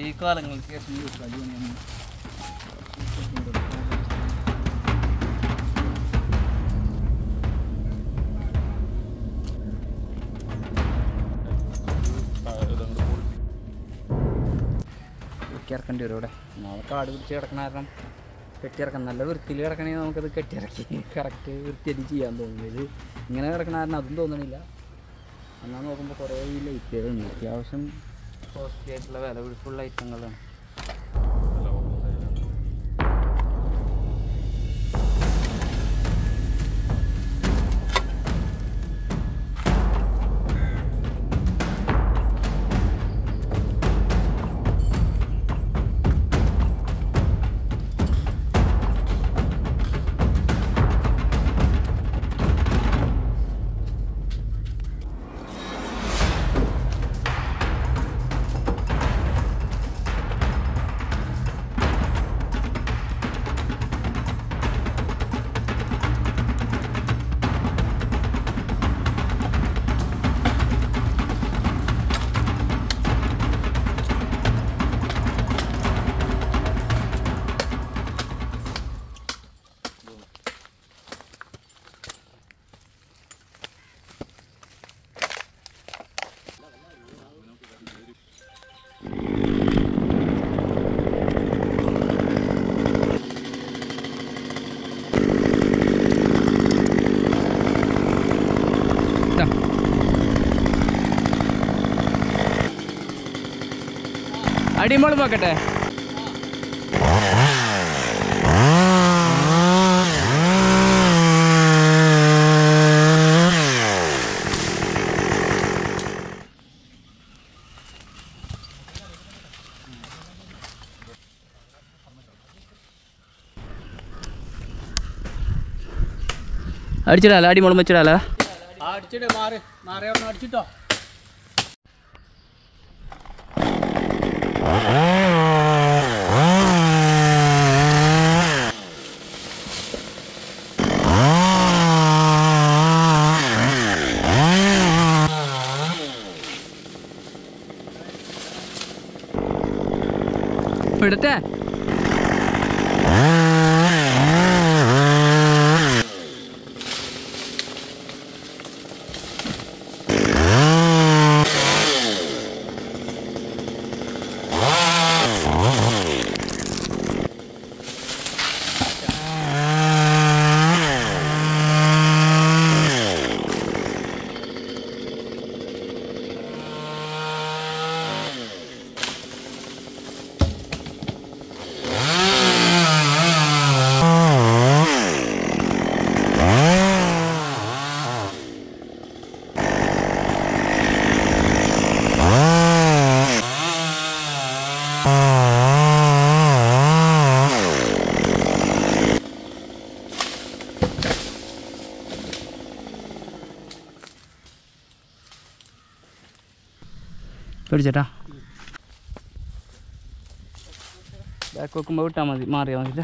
കാലങ്ങൾക്ക് ശേഷം ഈ കളി പണിയാണ് കെട്ടിയിറക്കേണ്ടി വരും ഇവിടെ നാളെ കാട് പിടിച്ച് കിടക്കണ കാരണം കെട്ടിയിറക്കാം നല്ല വൃത്തിയിൽ കിടക്കണമെങ്കിൽ നമുക്കത് കെട്ടിയിറക്കി കറക്റ്റ് വൃത്തിയായിട്ട് ചെയ്യാൻ തോന്നുന്നു ഇത് ഇങ്ങനെ കിടക്കണ കാരണം അതും തോന്നണില്ല എന്നാൽ നോക്കുമ്പോൾ കുറേ ഈ ലൈറ്റുകളുണ്ട് അത്യാവശ്യം കോസ്റ്റ്ലി ആയിട്ടുള്ള വില പിടിപ്പുള്ള ഐറ്റങ്ങളാണ് അടിമോള് നോക്കട്ടെ അടിച്ചിടാലോ അടിമോളും വെച്ചിടാലോ അടിച്ചിട്ട് മാറി മാറി അവിടെ അടിച്ചിട്ടോ വിടട്ടെ പിടിച്ചേട്ടാ ബാക്ക് വെക്കുമ്പോൾ വിട്ടാൽ മതി മാറിയാൽ മതി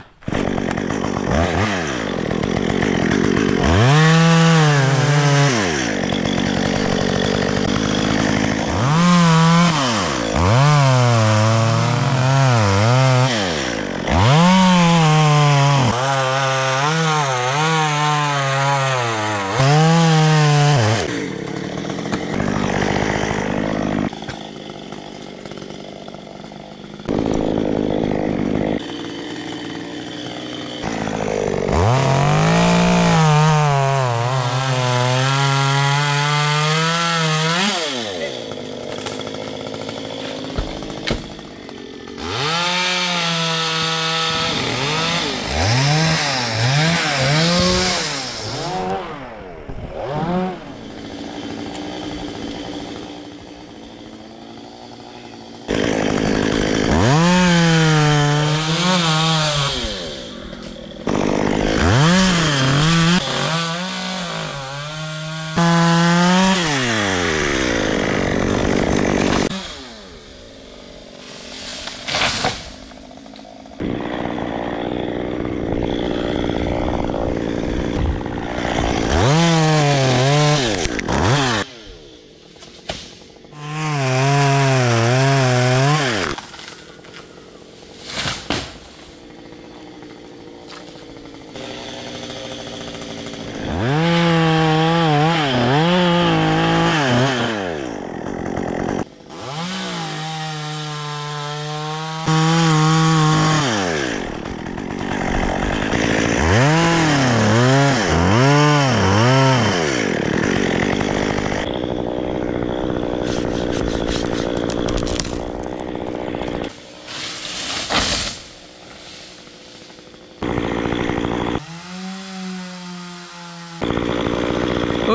ആ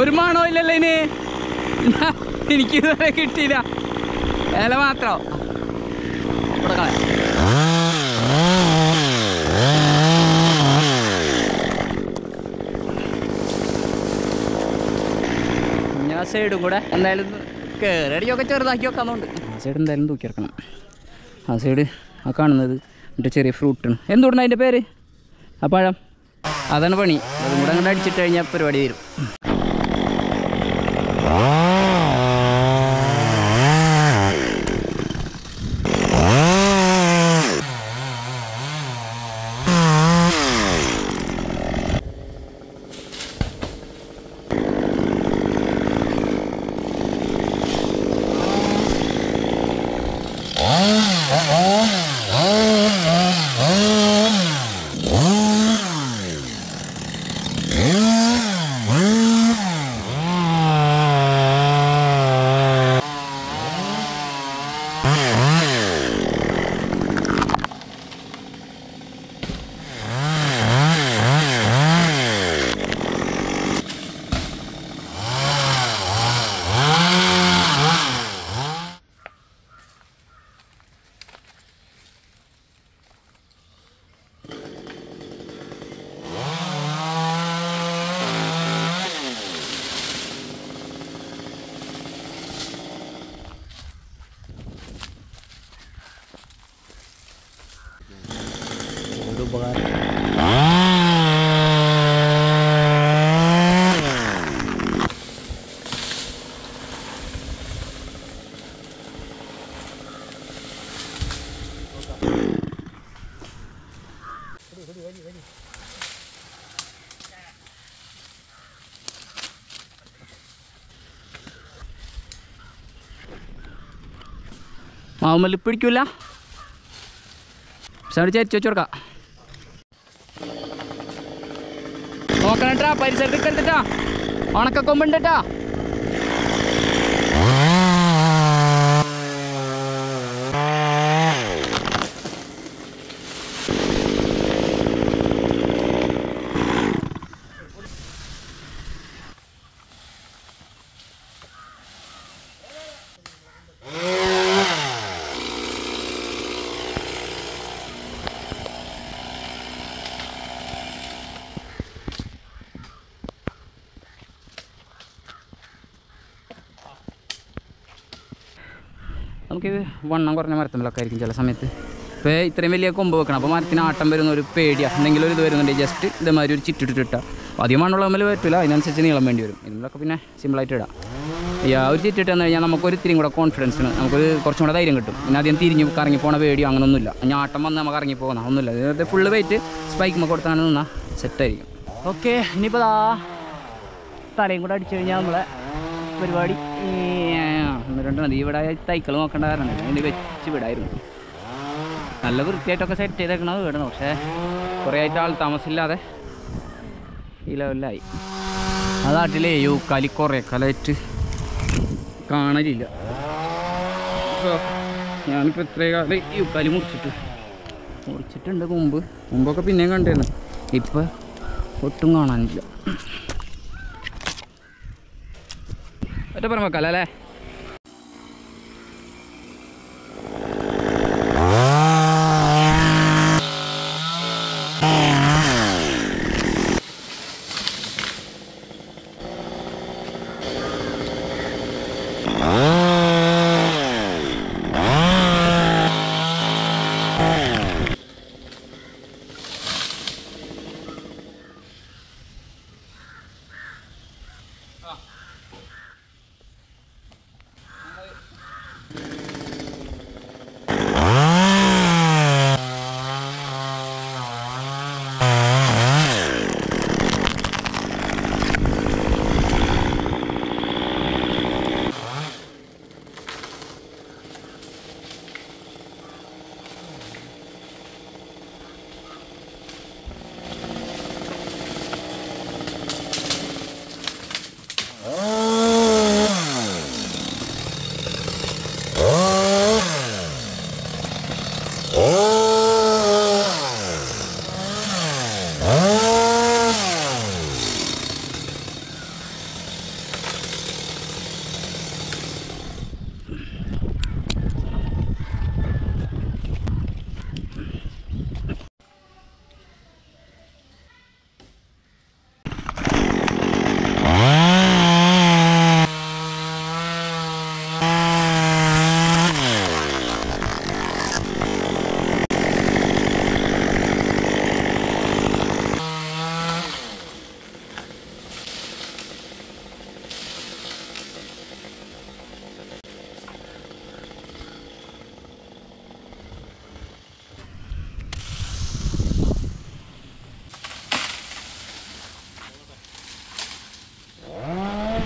ഒരു മണോ ഇല്ലല്ലോ ഇനി എനിക്ക് ഇതുവരെ കിട്ടിയില്ല ഇല മാത്രോ ഇവിടെ കളയാം. ഞാൻ സൈഡും കൂടെ എന്തായാലും കയറടിയൊക്കെ ചെറുതാക്കി വെക്കാന്നുണ്ട് ആ സൈഡ് എന്തായാലും തൂക്കി ഇറക്കണം ആ സൈഡ് ആ കാണുന്നത് എൻ്റെ ചെറിയ ഫ്രൂട്ടാണ് എന്തുകൊണ്ടാണ് അതിൻ്റെ പേര് ആ പഴം അതാണ് പണി അതും കൂടെ അങ്ങോട്ട് അടിച്ചിട്ട് കഴിഞ്ഞാൽ പരിപാടി വരും ഒരു ഉപകാരം മാവുമ്മല് പിടിക്കൂല സൗണ്ട് ചേച്ചി വെച്ച് കൊടുക്കാം നോക്കണട്ടാ പരിസരത്തേക്ക് എടുത്തിട്ടാ ഉണക്കൊമ്പുണ്ടട്ടാ നമുക്കിത് വണ്ണം കുറഞ്ഞ മരത്തുമ്പോഴൊക്കെ ആയിരിക്കും ചില സമയത്ത് ഇപ്പോൾ ഇത്രയും വലിയ കൊമ്പ് വെക്കണം അപ്പോൾ മരത്തിന് ആട്ടം വരുന്ന ഒരു പേടിയാണ് എന്തെങ്കിലും ഒരു ഇത് വരുന്നുണ്ട് ജസ്റ്റ് ഇതേമാതിരി ഒരു ചിറ്റിട്ട് ഇട്ടാൽ അധികം മണ്ണുള്ള തമ്മിൽ പറ്റില്ല അതിനനുസരിച്ച് നീളം വേണ്ടി വരും ഇതിലൊക്കെ പിന്നെ സിമ്പിളായിട്ട് ഇടാം ഈ ആ ഒരു ചിറ്റിട്ട് തന്നു കഴിഞ്ഞാൽ നമുക്കൊരു ഇത്തിരി കൂടെ കോൺഫിഡൻസിന് നമുക്കൊരു കുറച്ചും കൂടെ ധൈര്യം കിട്ടും പിന്നെ ആദ്യം തിരിഞ്ഞ് കറങ്ങി പോണ പേടിയോ അങ്ങനൊന്നുമില്ല ഇനി ആട്ടം വന്ന് നമുക്ക് ഇറങ്ങി പോകുന്ന ഒന്നുമില്ല ഇത് ഫുള്ള് വെയിറ്റ് സ്പൈക്കുമ്പോൾ കൊടുത്താണ് നിന്നാൽ സെറ്റായിരിക്കും ഓക്കെ ഇനിയിപ്പോൾ ദാ തലയും കൂടെ അടിച്ചു കഴിഞ്ഞാൽ നമ്മളെ പരിപാടി ഈ, ആ, ഒന്ന് രണ്ട് മതി ഇവിടെ തൈക്കൾ നോക്കേണ്ട കാരണം ഇതിന് വെച്ച് വിടായിരുന്നു നല്ല വൃത്തിയായിട്ടൊക്കെ സെറ്റ് ചെയ്തേക്കണത് വീടണം പക്ഷേ കുറേ ആയിട്ട് ആൾ താമസമില്ലാതെ ഈ ലെവലിലായി ആ നാട്ടിലെ യൂക്കാലി കുറേ കാലമായിട്ട് കാണലില്ല അപ്പോൾ ഞാനിപ്പോൾ ഇത്രയും കാലം യൂക്കാലി മുറിച്ചിട്ട് മുറിച്ചിട്ടുണ്ട് മുമ്പ് മുമ്പൊക്കെ പിന്നെയും കണ്ടിരുന്നു ഇപ്പം ഒട്ടും കാണാനില്ല ഒറ്റപ്പുറം വെക്കാലോ അല്ലേ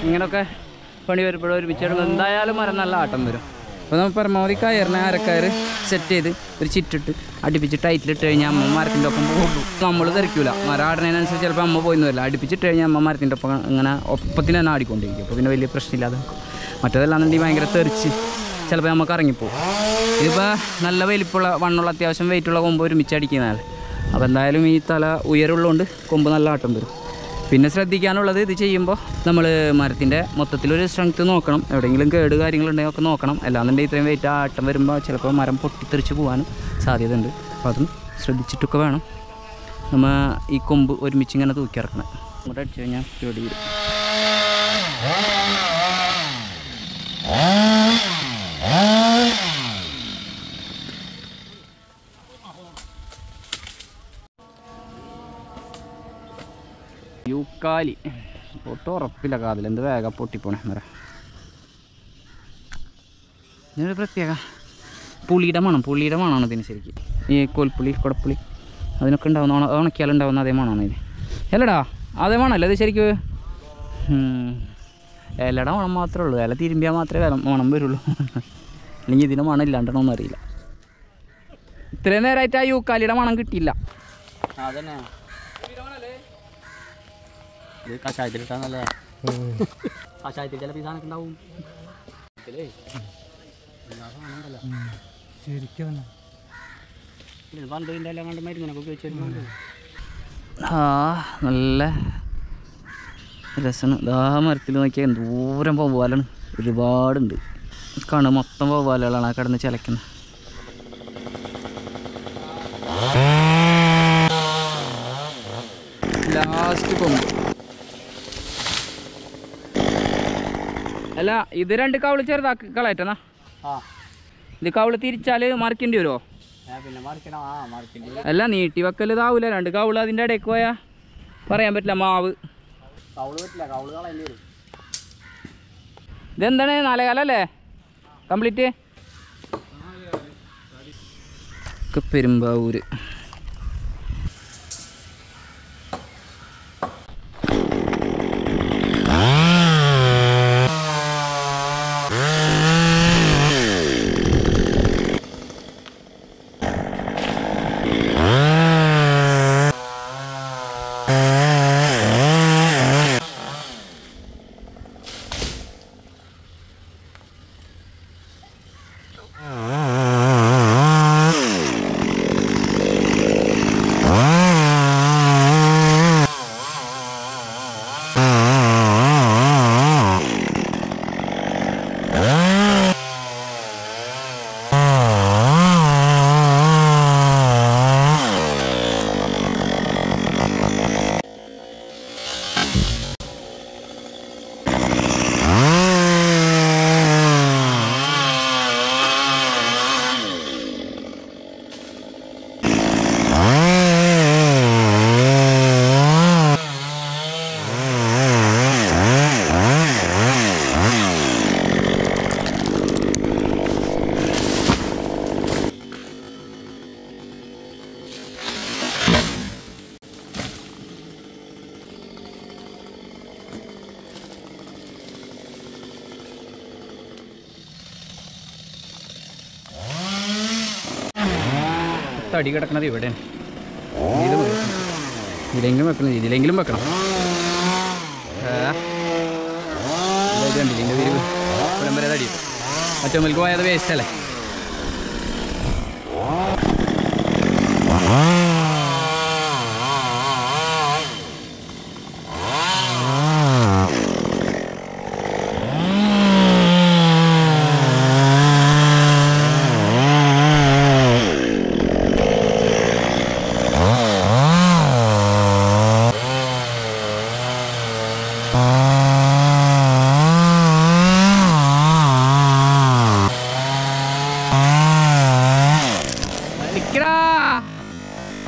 ഇങ്ങനെയൊക്കെ പണി വരുമ്പോഴും ഒരുമിച്ചിടുമ്പോൾ എന്തായാലും മരം നല്ല ആട്ടം വരും അപ്പോൾ നമ്മൾ പരമാവധി കയറിനെ അരക്കയർ സെറ്റ് ചെയ്ത് ഒരു ചിറ്റിട്ട് അടുപ്പിച്ച് ടൈറ്റിലിട്ട് കഴിഞ്ഞാൽ അമ്മ മരത്തിൻ്റെ ഒപ്പം പോകുള്ളൂ നമ്മൾ തെറിക്കൂല മരം ആടുന്നതിനനുസരിച്ച് ചിലപ്പോൾ അമ്മ പോയിന്ന് വരില്ല അടുപ്പിച്ചിട്ട് കഴിഞ്ഞാൽ അമ്മ മരത്തിൻ്റെ ഒപ്പം ഇങ്ങനെ ഒപ്പത്തിന് തന്നെ ആടിക്കൊണ്ടിരിക്കും അപ്പോൾ പിന്നെ വലിയ പ്രശ്നമില്ലാതെ നിൽക്കും മറ്റേതല്ലാന്നുണ്ടെങ്കിൽ ഭയങ്കര തെറിച്ച് ചിലപ്പോൾ നമുക്ക് ഇറങ്ങിപ്പോകും ഇതിപ്പോൾ നല്ല വലിപ്പമുള്ള വണ്ണുള്ള അത്യാവശ്യം വെയിറ്റുള്ള കൊമ്പ് ഒരുമിച്ച് അടിക്കുന്നതാണ് അപ്പോൾ എന്തായാലും ഈ തല ഉയരമുള്ളതുകൊണ്ട് കൊമ്പ് നല്ല ആട്ടം വരും പിന്നെ ശ്രദ്ധിക്കാനുള്ളത് ഇത് ചെയ്യുമ്പോൾ നമ്മൾ മരത്തിൻ്റെ മൊത്തത്തിലൊരു സ്ട്രെങ്ത്ത് നോക്കണം എവിടെയെങ്കിലും കേട് കാര്യങ്ങളുണ്ടെങ്കിൽ ഒക്കെ നോക്കണം അല്ലാന്നുണ്ടെങ്കിൽ ഇത്രയും വെയിറ്റ് ആട്ടം വരുമ്പോൾ ചിലപ്പോൾ മരം പൊട്ടിത്തെറിച്ച് പോകാനും സാധ്യതയുണ്ട് അപ്പോൾ അതും ശ്രദ്ധിച്ചിട്ടൊക്കെ വേണം നമ്മൾ ഈ കൊമ്പ് ഒരുമിച്ച് ഇങ്ങനെ തൂക്കി ഇറക്കണം അങ്ങോട്ട് അടിച്ചു കഴിഞ്ഞാൽ ചെടി വരും യൂക്കാലി ഒട്ടും ഉറപ്പില്ല കാതിൽ എന്ത് വേഗം പൊട്ടിപ്പോണേ മരം ഇതിനൊരു പ്രത്യേക പുളിയുടെ മണം പുളിയുടെ മണമാണ് ഇതിന് ശരിക്കും ഈ കോൽപ്പുളി കുടപ്പുളി അതിനൊക്കെ ഉണ്ടാവുന്ന ഉണ ഉണക്കിയാലുണ്ടാവുന്ന അതേ മണമാണ് ഇതിന് അല്ലടാ അതേ മണമല്ല ഇത് ശരിക്കും ഉം. ഇലയുടെ മണം മാത്രമേ ഉള്ളൂ ഇല തിരുമ്പിയാൽ മാത്രമേ വില മണം വരുള്ളൂ അല്ലെങ്കിൽ ഇതിന് മണം ഇല്ലാണ്ടണോന്നും അറിയില്ല ഇത്രയും നേരമായിട്ട് ആ യൂക്കാലിയുടെ മണം കിട്ടിയില്ല അതന്നെ ഇത് കഷായത്തിലിട്ടാ നല്ലതാ കഷായത്തിൽ ചില പീസാനൊക്കെ ഉണ്ടാവും ഇതിലേ എല്ലാ സാധനം ഉണ്ടല്ലോ. ഇത് പണ്ട് ഇതിൻ്റെ എല്ലാം കണ്ട് മരുന്നിനൊക്കെ ഉപയോഗിച്ചിരുന്നുണ്ട് ആ നല്ല രസമാണ് ഇതാ മരത്തിൽ നോക്കിയാൽ എന്തോരം വവ്വാലാണ് ഒരുപാടുണ്ട് കണ്ണ് മൊത്തം വവ്വാലുകളാണ് ആ കിടന്ന് ചിലക്കുന്നത് ലാസ്റ്റ് കൊമ്പ് അല്ല ഇത് രണ്ട് കവള് ചെറുതാക്കി കളയറ്റെന്നാ ആ ഇത് കവള് തിരിച്ചാൽ മറിക്കേണ്ടി വരുമോ ഞാൻ പിന്നെ മറിക്കണം ആ മറിക്കേണ്ടി അല്ല നീട്ടി വെക്കൽ ഇതാവൂല രണ്ട് കവള് അതിൻ്റെ ഇടയ്ക്ക് പോയാ പറയാൻ പറ്റില്ല മാവ് കവള് പറ്റില്ല കവള് കളയേണ്ടി വരും ഇതെന്താണ് നാലേകാലല്ലേ കംപ്ലീറ്റ് പെരുമ്പാവൂര് തടി കിടക്കണത് ഇവിടെയാണ് ഇതിലും വെക്കണം. ഇതിലെങ്കിലും വെക്കണം ഇതിലെങ്കിലും വെക്കണം ആ. ഇത് കണ്ടില്ലേ ഇതിൻ്റെ വിരിവ് ഇവിടം വരെ തടി മറ്റേ മിൽക്ക് പോയത് വേസ്റ്റ് അല്ലേ നിക്കടാ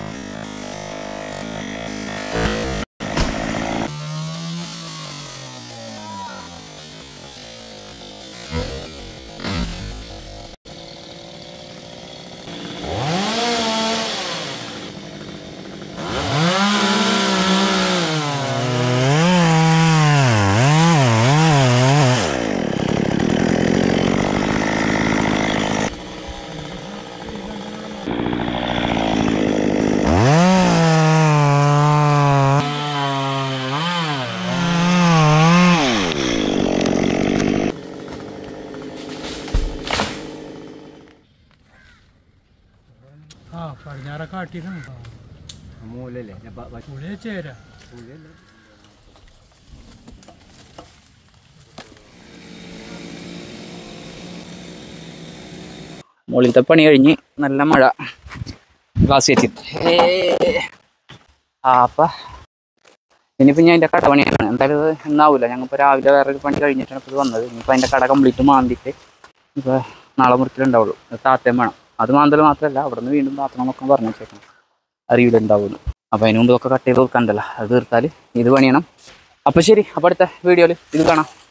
വെട്ടിക്കണം മൂലല്ലേ പുളിയെ ചേര മുകളിലത്തെ പണി കഴിഞ്ഞ് നല്ല മഴ ഗ്ലാസ് വെച്ച് ആ അപ്പം ഇനിയിപ്പോൾ ഞാൻ എൻ്റെ കട പണിയാണ് എന്തായാലും ഇത് ഇന്നാവില്ല ഞങ്ങളിപ്പോൾ രാവിലെ വേറൊരു പണി കഴിഞ്ഞിട്ടാണ് ഇപ്പോൾ ഇത് വന്നത് ഇനിയിപ്പോൾ അതിൻ്റെ കട കംപ്ലീറ്റ് മാന്തിയിട്ട് ഇപ്പോൾ നാളെ മുറിക്കലുണ്ടാവുള്ളൂ ഇത് താത്തയും വേണം അത് മാന്തൽ മാത്രമല്ല അവിടെ നിന്ന് വീണ്ടും താത്തണം എന്നൊക്കെ പറഞ്ഞു വെച്ചേക്കണം അറിയില്ലുണ്ടാവുള്ളൂ അപ്പോൾ അതിന് മുമ്പ് ഇതൊക്കെ കട്ട് ചെയ്ത് കൊടുക്കണ്ടല്ലോ അത് തീർത്താൽ ഇത് പണിയണം അപ്പോൾ ശരി അപ്പോൾ അടുത്ത വീഡിയോയിൽ ഇത് കാണാം